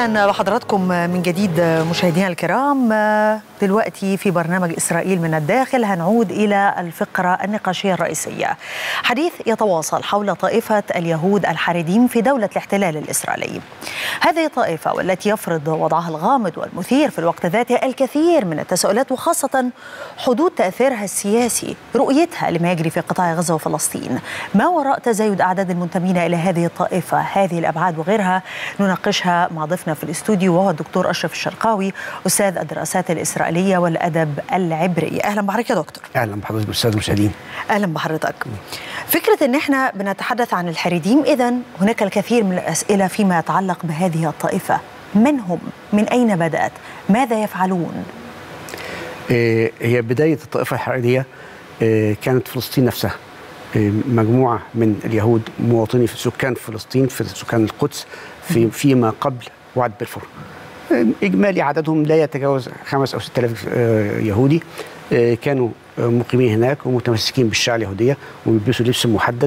اهلا بحضراتكم من جديد مشاهدينا الكرام دلوقتي في برنامج اسرائيل من الداخل هنعود الى الفقره النقاشيه الرئيسيه حديث يتواصل حول طائفه اليهود الحاردين في دوله الاحتلال الاسرائيلي هذه الطائفه والتي يفرض وضعها الغامض والمثير في الوقت ذاته الكثير من التساؤلات وخاصه حدود تاثيرها السياسي رؤيتها لما يجري في قطاع غزه وفلسطين ما وراء تزايد اعداد المنتمين الى هذه الطائفه هذه الابعاد وغيرها نناقشها مع ضيفنا في الاستوديو وهو الدكتور اشرف الشرقاوي استاذ الدراسات الاسرائيليه والادب العبري اهلا بحضرتك يا دكتور اهلا بحضرتك استاذ المشاهدين اهلا بحضرتك فكره ان احنا بنتحدث عن الحريديم اذا هناك الكثير من الاسئله فيما يتعلق بهذه الطائفه من هم من اين بدات ماذا يفعلون إيه هي بدايه الطائفه الحريديه إيه كانت فلسطين نفسها مجموعه من اليهود مواطني في سكان فلسطين في سكان القدس في فيما قبل وعد بلفور اجمالي عددهم لا يتجاوز خمس او ست آلاف يهودي كانوا مقيمين هناك ومتمسكين بالشريعه اليهوديه وبيلبسوا لبس محدد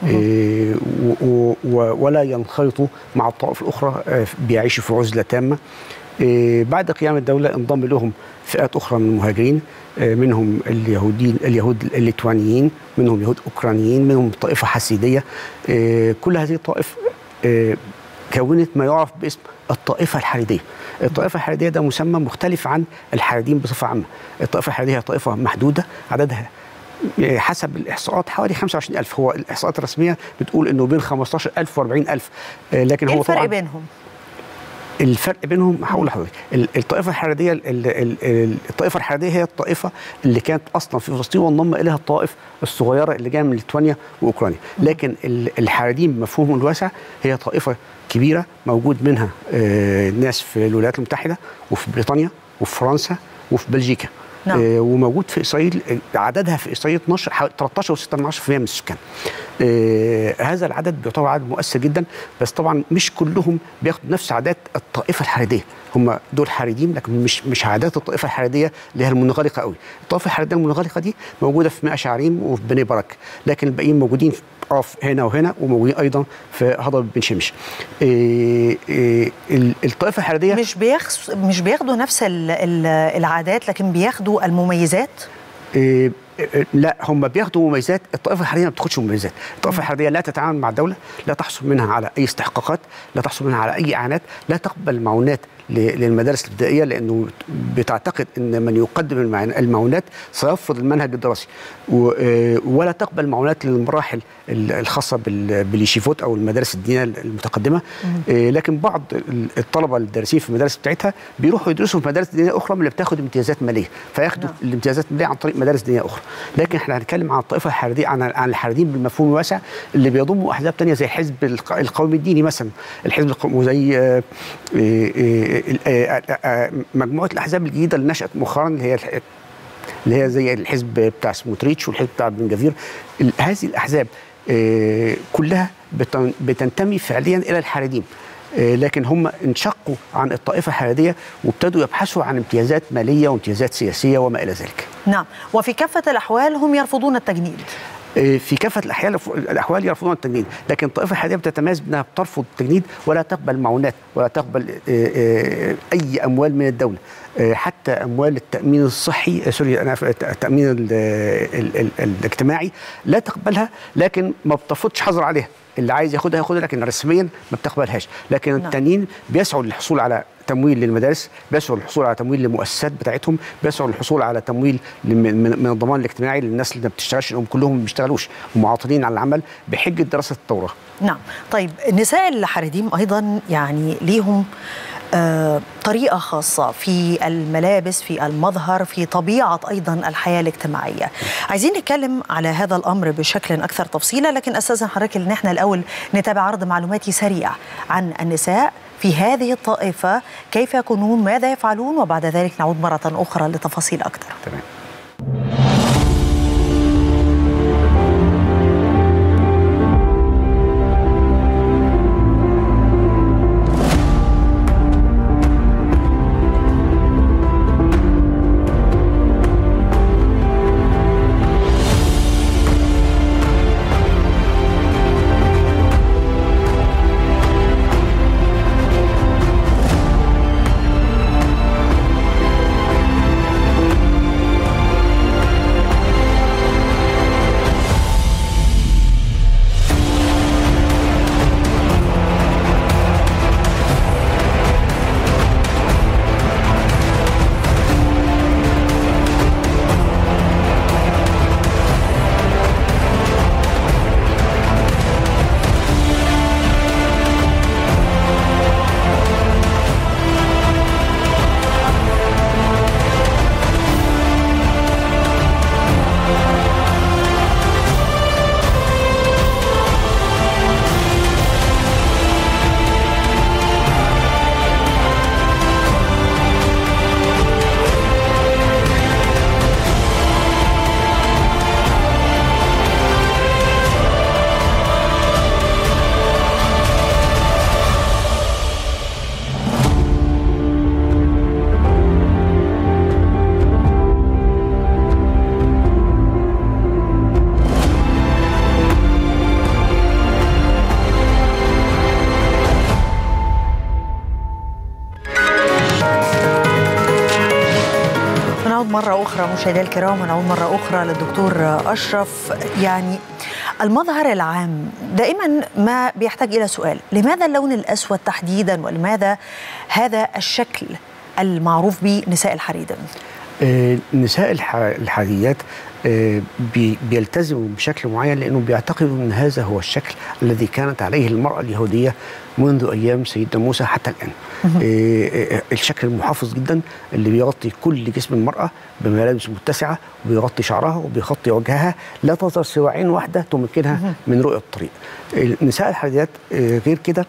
ولا ينخرطوا مع الطوائف الاخرى بيعيشوا في عزله تامه بعد قيام الدوله انضم لهم فئات اخرى من المهاجرين منهم اليهوديين اليهود الليتوانيين منهم يهود اوكرانيين منهم طائفه حسيديه كل هذه الطوائف كونت ما يعرف باسم الطائفه الحريديه الطائفه الحريديه ده مسمى مختلف عن الحريدين بصفه عامه الطائفه الحريديه هي طائفه محدوده عددها حسب الاحصاءات حوالي 25000 هو الاحصاءات الرسميه بتقول انه بين 15000 و40000 لكن إيه هو الفرق طبعا بينهم الفرق بينهم هقول لحضرتك الطائفه الحريديه الطائفه الحريديه هي الطائفه اللي كانت اصلا في فلسطين وانضم اليها الطوائف الصغيره اللي جايه من ليتوانيا واوكرانيا لكن الحريديين بمفهومهم الواسع هي طائفه كبيره موجود منها ناس في الولايات المتحده وفي بريطانيا وفي فرنسا وفي بلجيكا نعم. آه وموجود في اسرائيل عددها في اسرائيل 12 حوالي 13 و6% من السكان. آه هذا العدد بيعتبر عدد مؤثر جدا بس طبعا مش كلهم بياخدوا نفس عادات الطائفه الحريديه، هم دول حريديين لكن مش مش عادات الطائفه الحريديه اللي هي المنغلقه قوي. الطائفه الحريديه المنغلقه دي موجوده في مئة شعريم وفي بني برك، لكن الباقيين موجودين في اه هنا وهنا وموجودين ايضا في هضبه بن شمش. إيه إيه الطائفه الحريديه مش بيخس مش بياخدوا نفس ال ال العادات لكن بياخدوا المميزات إيه لا هم بياخدوا مميزات الطائفه الحربيه ما بتاخدش مميزات الطائفه الحربيه لا تتعامل مع الدوله لا تحصل منها على اي استحقاقات لا تحصل منها على اي اعانات لا تقبل معونات للمدارس الابتدائيه لانه بتعتقد ان من يقدم المعونات سيرفض المنهج الدراسي ولا تقبل معونات للمراحل الخاصه باليشيفوت او المدارس الدينيه المتقدمه لكن بعض الطلبه الدارسين في المدارس بتاعتها بيروحوا يدرسوا في مدارس دينيه اخرى من اللي بتاخد امتيازات ماليه فياخدوا الامتيازات الماليه عن طريق مدارس دينيه اخرى لكن احنا هنتكلم عن الطائفه الحريديه عن عن الحريديين بالمفهوم الواسع اللي بيضموا احزاب ثانيه زي الحزب القومي الديني مثلا الحزب القومي زي مجموعه الاحزاب الجديده اللي نشات مؤخرا اللي هي اللي هي زي الحزب بتاع سموتريتش والحزب بتاع بن جفير هذه الاحزاب كلها بتنتمي فعليا الى الحريديم لكن هم انشقوا عن الطائفه الحريديه وابتدوا يبحثوا عن امتيازات ماليه وامتيازات سياسيه وما الى ذلك. نعم، وفي كافه الاحوال هم يرفضون التجنيد. في كافه الاحيان الاحوال يرفضون التجنيد، لكن الطائفه الحريديه بتتميز بانها بترفض التجنيد ولا تقبل معونات ولا تقبل اي اموال من الدوله، حتى اموال التامين الصحي سوري انا التامين ال ال ال الاجتماعي لا تقبلها لكن ما بتفرضش حظر عليها اللي عايز ياخدها ياخدها لكن رسميا ما بتقبلهاش لكن نعم. التانيين بيسعوا للحصول على تمويل للمدارس بيسعوا للحصول على تمويل للمؤسسات بتاعتهم بيسعوا للحصول على تمويل من الضمان الاجتماعي للناس اللي ما بتشتغلش هم كلهم ما بيشتغلوش ومعاطلين على العمل بحجه دراسه التوراه نعم طيب النساء الحريديم ايضا يعني ليهم آه طريقة خاصة في الملابس في المظهر في طبيعة أيضا الحياة الاجتماعية عايزين نتكلم على هذا الأمر بشكل أكثر تفصيلا لكن أستاذن حضرتك أن احنا الأول نتابع عرض معلوماتي سريع عن النساء في هذه الطائفة كيف يكونون ماذا يفعلون وبعد ذلك نعود مرة أخرى لتفاصيل أكثر تمام مشاهدينا الكرام ونعود مرة أخرى للدكتور أشرف يعني المظهر العام دائما ما بيحتاج إلى سؤال لماذا اللون الأسود تحديدا ولماذا هذا الشكل المعروف بنساء الحريدم آه، نساء الح- الحريات آه، بي- بيلتزموا بشكل معين لانه بيعتقدوا ان هذا هو الشكل الذي كانت عليه المراه اليهوديه منذ ايام سيدنا موسى حتى الان. آه، آه، الشكل المحافظ جدا اللي بيغطي كل جسم المراه بملابس متسعه وبيغطي شعرها وبيغطي وجهها لا تظهر سوى عين واحده تمكنها من رؤيه الطريق. نساء الحريات آه، غير كده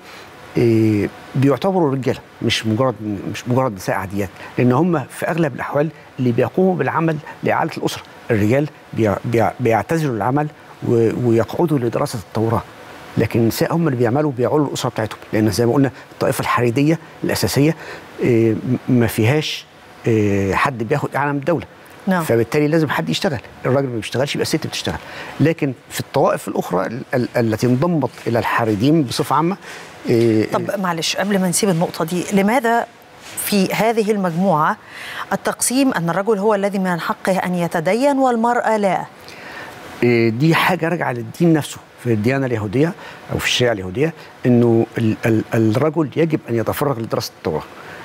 إيه، بيعتبروا رجاله مش مجرد مش مجرد نساء عاديات لان هم في اغلب الاحوال اللي بيقوموا بالعمل لاعاده الاسره الرجال بيع- بيع- بيعتزلوا العمل و- ويقعدوا لدراسه التوراه لكن النساء هم اللي بيعملوا بيعولوا الاسره بتاعتهم لان زي ما قلنا الطائفه الحريديه الاساسيه إيه، م- ما فيهاش إيه، حد بياخد اعلى من الدوله نعم. فبالتالي لازم حد يشتغل الراجل ما بيشتغلش يبقى الست بتشتغل لكن في الطوائف الاخرى ال- ال- التي انضمت الى الحريديم بصفه عامه إيه، طب معلش قبل ما نسيب النقطة دي لماذا في هذه المجموعة التقسيم أن الرجل هو الذي من حقه أن يتدين والمرأة لا إيه، دي حاجه راجعه للدين نفسه في الديانه اليهوديه او في الشريعه اليهوديه انه ال- ال- الرجل يجب ان يتفرغ لدراسه التوراه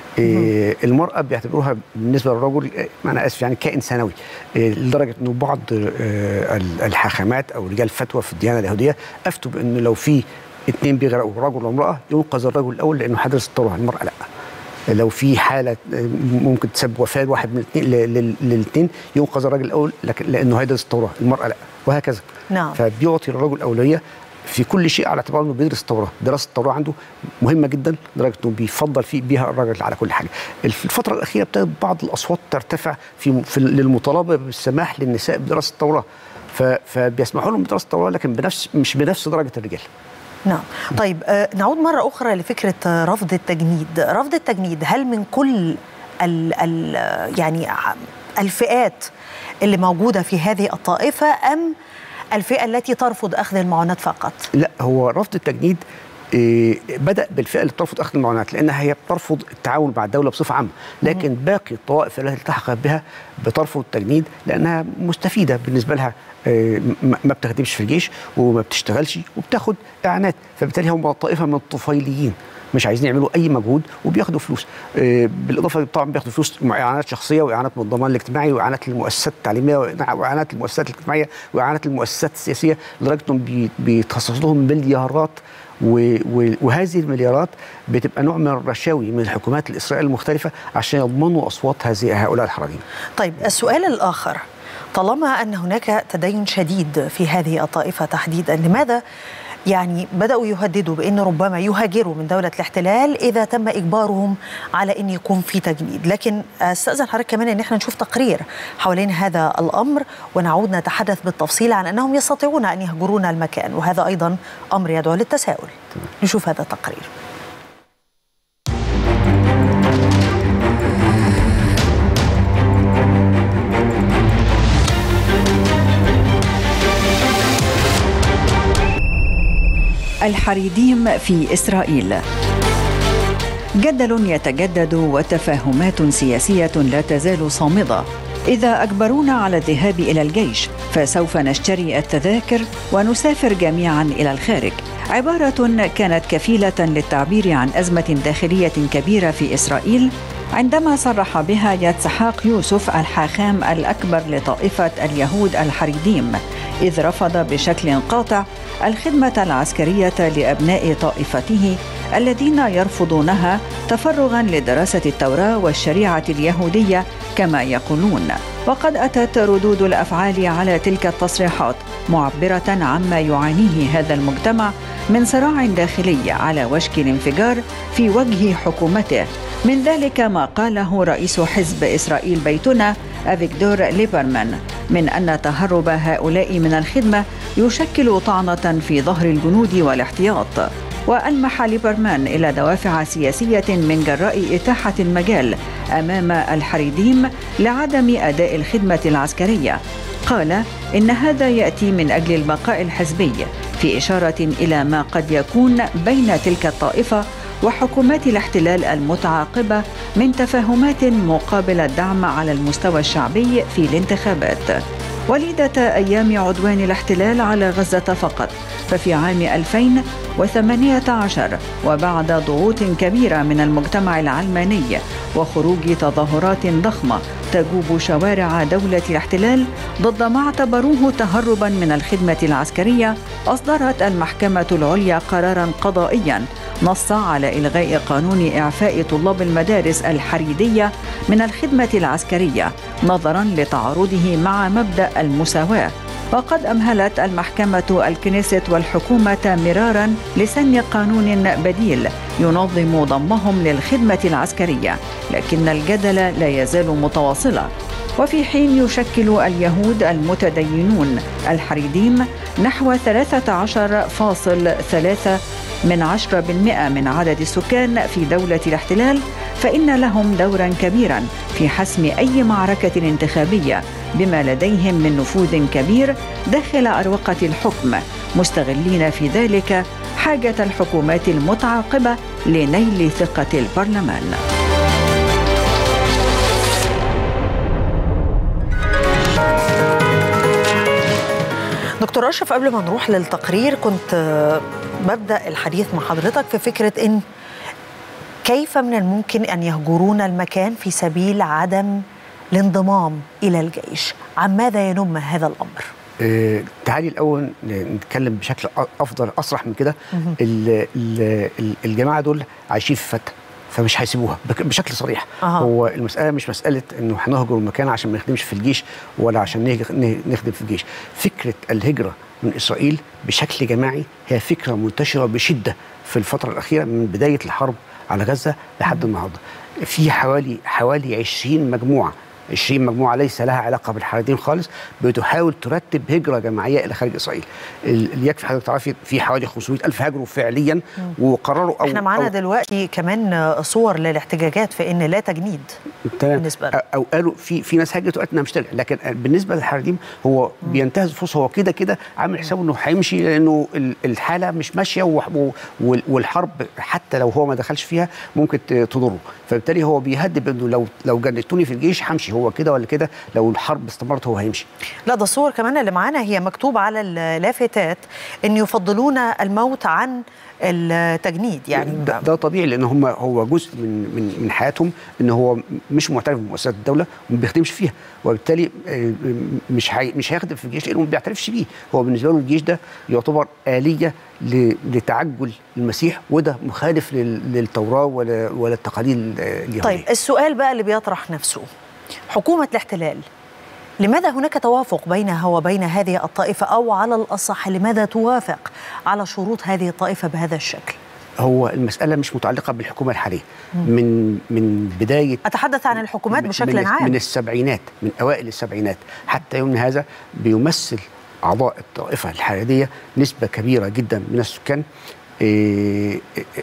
إيه المرأة بيعتبروها بالنسبة للرجل إيه، أنا آسف يعني كائن ثانوي إيه لدرجة إنه بعض آه، ال- الحاكمات أو رجال فتوى في الديانة اليهودية أفتوا بأنه لو في اتنين بيغرقوا رجل وامرأة ينقذ الرجل الأول لأنه حدث التوراه المرأة لأ لو في حاله ممكن تسبب وفاه واحد من الاثنين للاثنين ينقذ الراجل الاول لكن لانه هيدرس التوراه المراه لا وهكذا نعم. فبيعطي الرجل اولويه في كل شيء على اعتبار انه بيدرس التوراه دراسه التوراه عنده مهمه جدا لدرجه انه بيفضل في بيها الراجل على كل حاجه في الفتره الاخيره ابتدت بعض الاصوات ترتفع في, في للمطالبه بالسماح للنساء بدراسه التوراه ف- فبيسمحوا لهم بدراسه التوراه لكن بنفس مش بنفس درجه الرجال نعم طيب آه، نعود مرة أخرى لفكرة آه، رفض التجنيد رفض التجنيد هل من كل ال ال يعني ع- الفئات اللي موجودة في هذه الطائفة أم الفئة التي ترفض أخذ المعونات فقط لا هو رفض التجنيد إيه، بدا بالفئه اللي بترفض اخذ المعونات لانها هي بترفض التعاون مع الدوله بصفه عامه لكن باقي الطوائف التي التحقت بها بترفض التجنيد لانها مستفيده بالنسبه لها إيه، ما ما بتخدمش في الجيش وما بتشتغلش وبتاخد اعانات فبالتالي هم طائفه من الطفيليين مش عايزين يعملوا اي مجهود وبياخدوا فلوس إيه، بالاضافه طبعا بياخدوا فلوس مع اعانات شخصيه واعانات من الضمان الاجتماعي واعانات للمؤسسات التعليميه واعانات للمؤسسات الاجتماعيه واعانات للمؤسسات السياسيه لدرجه انهم بي- بيتخصص لهم مليارات و- و- وهذه المليارات بتبقى نوع من الرشاوي من الحكومات الاسرائيليه المختلفه عشان يضمنوا اصوات هذه هؤلاء الحرامين. طيب السؤال الآخر طالما أن هناك تدين شديد في هذه الطائفة تحديدا لماذا يعني بدأوا يهددوا بأن ربما يهاجروا من دولة الاحتلال إذا تم إجبارهم على أن يكون في تجنيد لكن أستأذن حضرتك كمان أن احنا نشوف تقرير حوالين هذا الأمر ونعود نتحدث بالتفصيل عن أنهم يستطيعون أن يهجرون المكان وهذا أيضا أمر يدعو للتساؤل نشوف هذا التقرير الحريديم في اسرائيل جدل يتجدد وتفاهمات سياسيه لا تزال صامده اذا اجبرونا على الذهاب الى الجيش فسوف نشتري التذاكر ونسافر جميعا الى الخارج عباره كانت كفيله للتعبير عن ازمه داخليه كبيره في اسرائيل عندما صرح بها يتسحاق يوسف الحاخام الاكبر لطائفه اليهود الحريديم اذ رفض بشكل قاطع الخدمه العسكريه لابناء طائفته الذين يرفضونها تفرغا لدراسه التوراه والشريعه اليهوديه كما يقولون وقد اتت ردود الافعال على تلك التصريحات معبره عما يعانيه هذا المجتمع من صراع داخلي على وشك الانفجار في وجه حكومته من ذلك ما قاله رئيس حزب اسرائيل بيتنا افيكدور ليبرمان من ان تهرب هؤلاء من الخدمه يشكل طعنه في ظهر الجنود والاحتياط والمح ليبرمان الى دوافع سياسيه من جراء اتاحه المجال امام الحريديم لعدم اداء الخدمه العسكريه قال ان هذا ياتي من اجل البقاء الحزبي في اشاره الى ما قد يكون بين تلك الطائفه وحكومات الاحتلال المتعاقبة من تفاهمات مقابل الدعم على المستوى الشعبي في الانتخابات وليدة أيام عدوان الاحتلال على غزة فقط ففي عام 2018 وبعد ضغوط كبيرة من المجتمع العلماني وخروج تظاهرات ضخمة تجوب شوارع دولة الاحتلال ضد ما اعتبروه تهربا من الخدمة العسكرية أصدرت المحكمة العليا قرارا قضائيا نص على إلغاء قانون إعفاء طلاب المدارس الحريدية من الخدمة العسكرية نظرا لتعارضه مع مبدأ المساواة وقد أمهلت المحكمة الكنيست والحكومة مرارا لسن قانون بديل ينظم ضمهم للخدمة العسكرية لكن الجدل لا يزال متواصلا وفي حين يشكل اليهود المتدينون الحريديم نحو 13.3 من 10% من عدد السكان في دولة الاحتلال فإن لهم دورا كبيرا في حسم أي معركة انتخابية بما لديهم من نفوذ كبير داخل أروقة الحكم مستغلين في ذلك حاجة الحكومات المتعاقبة لنيل ثقة البرلمان. دكتور اشرف قبل ما نروح للتقرير كنت ببدا الحديث مع حضرتك في فكره ان كيف من الممكن ان يهجرون المكان في سبيل عدم الانضمام الى الجيش عن ماذا ينم هذا الامر آه تعالي الاول نتكلم بشكل افضل اصرح من كده الجماعه دول عايشين في فتح فمش هيسيبوها بشكل صريح أه. هو المساله مش مساله انه هنهجر المكان عشان ما نخدمش في الجيش ولا عشان نخدم في الجيش فكره الهجره من اسرائيل بشكل جماعي هي فكره منتشره بشده في الفتره الاخيره من بدايه الحرب على غزه لحد النهارده في حوالي حوالي 20 مجموعه 20 مجموعه ليس لها علاقه بالحريدين خالص بتحاول ترتب هجره جماعيه الى خارج اسرائيل يكفي حضرتك تعرفي في حوالي 500 الف هاجروا فعليا وقرروا او احنا معانا دلوقتي كمان صور للاحتجاجات في ان لا تجنيد تمام بالنسبه له. او قالوا في في ناس هاجرت وقالت انها مش ترجع لكن بالنسبه للحريديم هو م. بينتهز فرصه هو كده كده عامل حسابه انه هيمشي لانه الحاله مش ماشيه والحرب حتى لو هو ما دخلش فيها ممكن تضره فبالتالي هو بيهدد انه لو لو جندتوني في الجيش همشي هو كده ولا كده لو الحرب استمرت هو هيمشي لا ده الصور كمان اللي معانا هي مكتوب على اللافتات ان يفضلون الموت عن التجنيد يعني ده, ده طبيعي لان هم هو جزء من من من حياتهم ان هو مش معترف بمؤسسات الدوله وما بيخدمش فيها وبالتالي مش هي مش هيخدم في الجيش لانه ما بيعترفش بيه هو بالنسبه له الجيش ده يعتبر اليه لتعجل المسيح وده مخالف للتوراه ولا ولا التقاليد اليهوديه طيب السؤال بقى اللي بيطرح نفسه حكومه الاحتلال لماذا هناك توافق بينها وبين هذه الطائفة أو على الأصح لماذا توافق على شروط هذه الطائفة بهذا الشكل؟ هو المسألة مش متعلقة بالحكومة الحالية من من بداية أتحدث عن الحكومات بشكل من عام من السبعينات من أوائل السبعينات حتى يومنا هذا بيمثل أعضاء الطائفة الحريرية نسبة كبيرة جدا من السكان إيه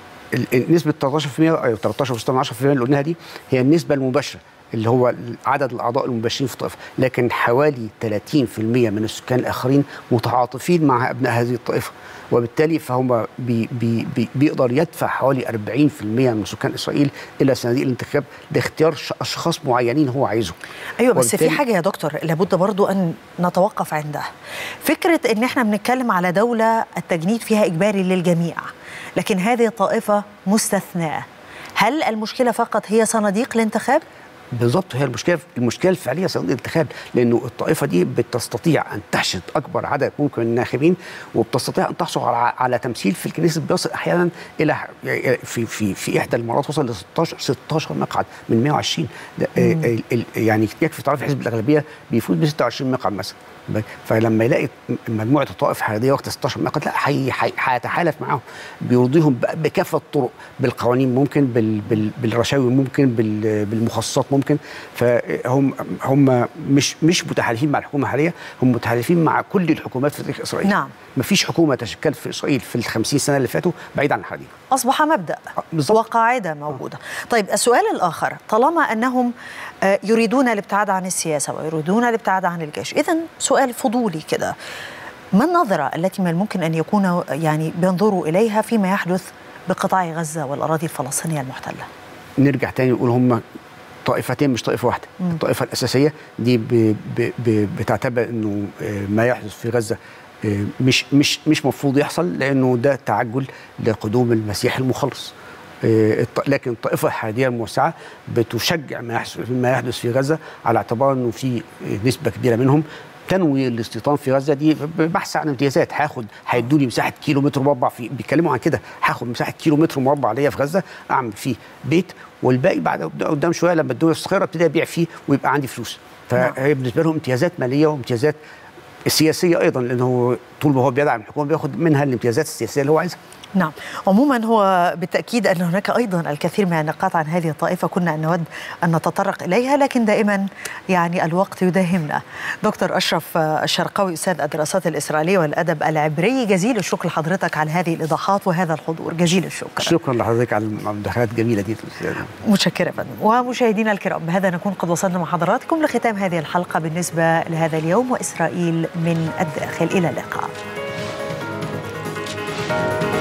نسبة 13% أو 13.10% اللي قلناها دي هي النسبة المباشرة اللي هو عدد الاعضاء المباشرين في الطائفه لكن حوالي 30% من السكان الاخرين متعاطفين مع ابناء هذه الطائفه وبالتالي فهم بي بي بي بيقدر يدفع حوالي 40% من سكان اسرائيل الى صناديق الانتخاب لاختيار اشخاص معينين هو عايزهم ايوه بس في حاجه يا دكتور لابد برضو ان نتوقف عندها فكره ان احنا بنتكلم على دوله التجنيد فيها اجباري للجميع لكن هذه الطائفه مستثناه هل المشكله فقط هي صناديق الانتخاب بالظبط هي المشكله المشكله الفعليه صندوق الانتخاب لانه الطائفه دي بتستطيع ان تحشد اكبر عدد ممكن من الناخبين وبتستطيع ان تحصل على على تمثيل في الكنيسه بيصل احيانا الى في في في احدى المرات وصل ل 16 16 مقعد من 120 يعني يكفي تعرف حزب الاغلبيه بيفوز ب 26 مقعد مثلا فلما يلاقي مجموعه الطوائف الحريريه واخده 16 مقعد لا هيتحالف معاهم بيرضيهم بكافه الطرق بالقوانين ممكن بال بال بالرشاوي ممكن بال بالمخصصات ممكن فهم هم مش مش متحالفين مع الحكومه الحاليه هم متحالفين مع كل الحكومات في تاريخ اسرائيل نعم ما فيش حكومه تشكلت في اسرائيل في ال 50 سنه اللي فاتوا بعيد عن الحريم اصبح مبدا بالظبط. وقاعده موجوده طيب السؤال الاخر طالما انهم يريدون الابتعاد عن السياسه ويريدون الابتعاد عن الجيش اذا سؤال فضولي كده ما النظره التي من الممكن ان يكونوا يعني بينظروا اليها فيما يحدث بقطاع غزة والأراضي الفلسطينية المحتلة نرجع تاني نقول هم طائفتين مش طائفه واحده مم. الطائفه الاساسيه دي ب ب ب بتعتبر انه آه، ما يحدث في غزه آه، مش مش مش مفروض يحصل لانه ده تعجل لقدوم المسيح المخلص آه، الط- لكن الطائفه الحريديه الموسعه بتشجع ما يحدث ما يحدث في غزه على اعتبار انه في آه، نسبه كبيره منهم تنوي الاستيطان في غزه دي بحث عن امتيازات هاخد هيدوا لي مساحه كيلو متر مربع في بيتكلموا عن كده هاخد مساحه كيلو متر مربع ليا في غزه اعمل فيه بيت والباقي بعد قدام شويه لما الدنيا تستقر ابتدي ابيع فيه ويبقى عندي فلوس فهي بالنسبه لهم امتيازات ماليه وامتيازات سياسيه ايضا لانه طول ما هو بيدعم الحكومه بياخد منها الامتيازات السياسيه اللي هو عايزها نعم عموما هو بالتأكيد أن هناك أيضا الكثير من النقاط عن هذه الطائفة كنا أن نود أن نتطرق إليها لكن دائما يعني الوقت يداهمنا دكتور أشرف الشرقاوي أستاذ الدراسات الإسرائيلية والأدب العبري جزيل الشكر لحضرتك على هذه الإيضاحات وهذا الحضور جزيل الشكر شكرا لحضرتك على المداخلات الجميله دي متشكرة فندم ومشاهدينا الكرام بهذا نكون قد وصلنا مع حضراتكم لختام هذه الحلقة بالنسبة لهذا اليوم وإسرائيل من الداخل إلى اللقاء